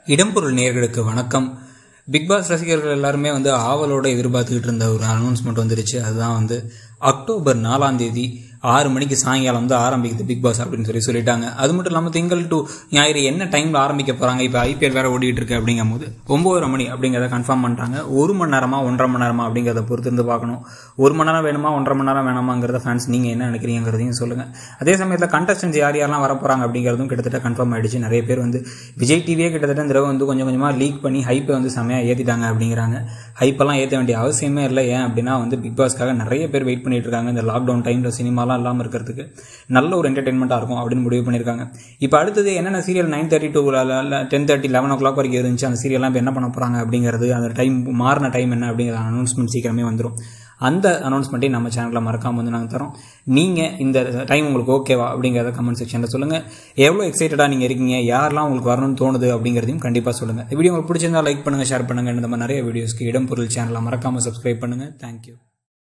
இடம்பொருள் நேயர்களுக்கு வணக்கம் பிக் பாஸ் ரசிகர்கள் எல்லாருமே வந்து ஆவலோட எதிர்பார்த்துக்கிட்டு இருந்த ஒரு அனௌன்ஸ்மெண்ட் வந்துருச்சு அதுதான் வந்து அக்டோபர் நாலாம் தேதி ஆறு மணிக்கு சாயங்காலம் வந்து ஆரம்பிக்குது பிக் பாஸ் அப்படின்னு சொல்லி சொல்லிட்டாங்க அது மட்டும் இல்லாமல் திங்கள் டு ஞாயிறு என்ன டைமில் ஆரம்பிக்க போகிறாங்க இப்போ ஐபிஎல் வேற ஓடிட்டு இருக்கு அப்படிங்கும் போது ஒம்பதரை மணி அப்படிங்கிறத கன்ஃபார்ம் பண்ணிட்டாங்க ஒரு மணி நேரமா ஒன்றரை மணி நேரமா அப்படிங்கிறத பொறுத்து இருந்து பார்க்கணும் ஒரு மணி நேரம் வேணுமா ஒன்றரை மணி நேரம் வேணாமாங்கிறத ஃபேன்ஸ் நீங்கள் என்ன நினைக்கிறீங்கிறதையும் சொல்லுங்கள் அதே சமயத்தில் கண்டஸ்டன்ஸ் யார் யாரெல்லாம் வர போகிறாங்க அப்படிங்கிறதும் கிட்டத்தட்ட கன்ஃபார்ம் ஆயிடுச்சு நிறைய பேர் வந்து விஜய் டிவியே கிட்டத்தட்ட இந்த தடவை வந்து கொஞ்சம் கொஞ்சமாக லீக் பண்ணி ஹைப்பை வந்து செமையாக ஏற்றிட்டாங்க அப்படிங்கிறாங்க ஹைப்பெல்லாம் ஏற்ற வேண்டிய அவசியமே இல்லை ஏன் அப்படின்னா வந்து பிக் பாஸ்க்காக நிறைய பேர் வெயிட் பண்ணிட்டு இருக்காங்க இந்த லாக்டவுன் டைமில் சினிமாலாம் இல்லாமல் இருக்கிறதுக்கு நல்ல ஒரு என்டர்டைன்மெண்ட்டாக இருக்கும் அப்படின்னு முடிவு பண்ணியிருக்காங்க இப்போ அடுத்தது என்னென்ன serial nine thirty to ten thirty eleven o'clock வரைக்கும் இருந்துச்சு அந்த சீரியல்லாம் இப்போ என்ன பண்ண போகிறாங்க அப்படிங்கிறது அந்த டைம் மாறின டைம் என்ன அப்படிங்கிற அனௌன்ஸ்மெண்ட் சீக்கிரமே வந்துடும் அந்த அனௌன்ஸ்மெண்ட்டையும் நம்ம சேனலில் மறக்காமல் வந்து நாங்கள் தரோம் நீங்கள் இந்த டைம் உங்களுக்கு ஓகேவா அப்படிங்கிறத கமெண்ட் செக்ஷனில் சொல்லுங்கள் எவ்வளோ எக்ஸைட்டடாக நீங்கள் இருக்கீங்க யாரெல்லாம் உங்களுக்கு வரணும்னு தோணுது அப்படிங்கிறதையும் கண்டிப்பாக சொல்லுங்கள் இந்த வீடியோ உங்களுக்கு பிடிச்சிருந்தா லைக் பண்ணுங்கள் ஷேர் பண்ணுங்கள் இந்த மாதிரி நிறைய வீடியோஸ்க்கு இடம் பொருள் சேனலை மறக்காமல் சப்ஸ்கிரைப் பண்ணுங்கள் தேங்க்யூ